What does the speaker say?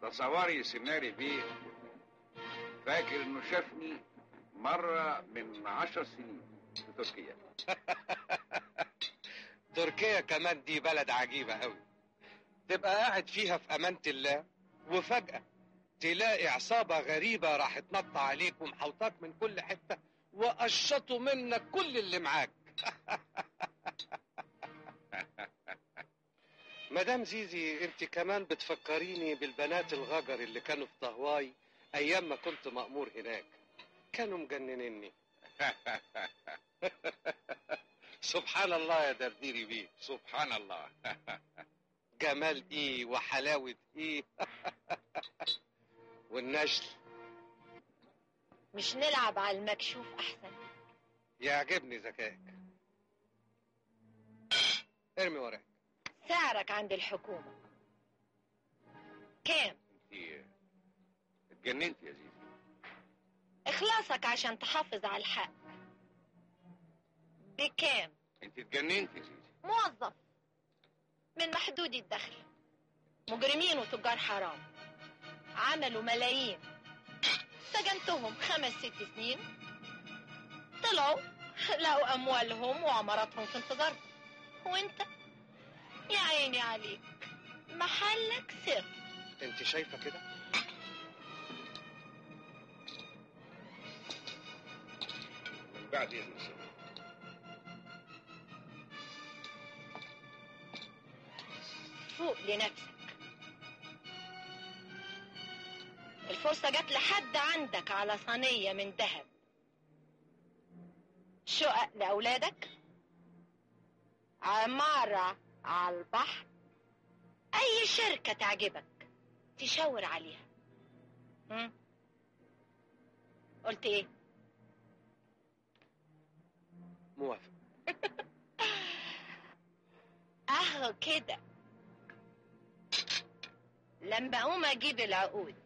تصوري سناري بيه فاكر انه شافني مرة من عشر سنين في تركيا تركيا كمان دي بلد عجيبة قوي تبقى قاعد فيها في أمانة الله وفجأة تلاقي عصابة غريبة راح تنط عليك ومحوطاك من كل حتة وقشطوا منك كل اللي معاك مدام زيزي انت كمان بتفكريني بالبنات الغجر اللي كانوا في طهواي ايام ما كنت مأمور هناك كانوا مجننيني سبحان الله يا درديري بيه سبحان الله جمال ايه وحلاوة ايه والنجل مش نلعب على المكشوف احسن يعجبني ذكائك ارمي وراك سعرك عند الحكومة كام انت اتجننت يا زيزي اخلاصك عشان تحافظ على الحق بكام انت اتجننت يا زيزي موظف من محدود الدخل مجرمين وتجار حرام عملوا ملايين سجنتهم خمس ست سنين طلعوا لقوا أموالهم وعماراتهم في انتظارهم وانت يا عيني عليك محلك سر انت شايفة كده من بعد اذن سيدي فوق لنفسك الفرصة جت لحد عندك على صينية من ذهب شقق لأولادك عمارة على البحر أي شركة تعجبك تشاور عليها هم؟ قلت ايه موافق اهو كده لما اقوم اجيب العقود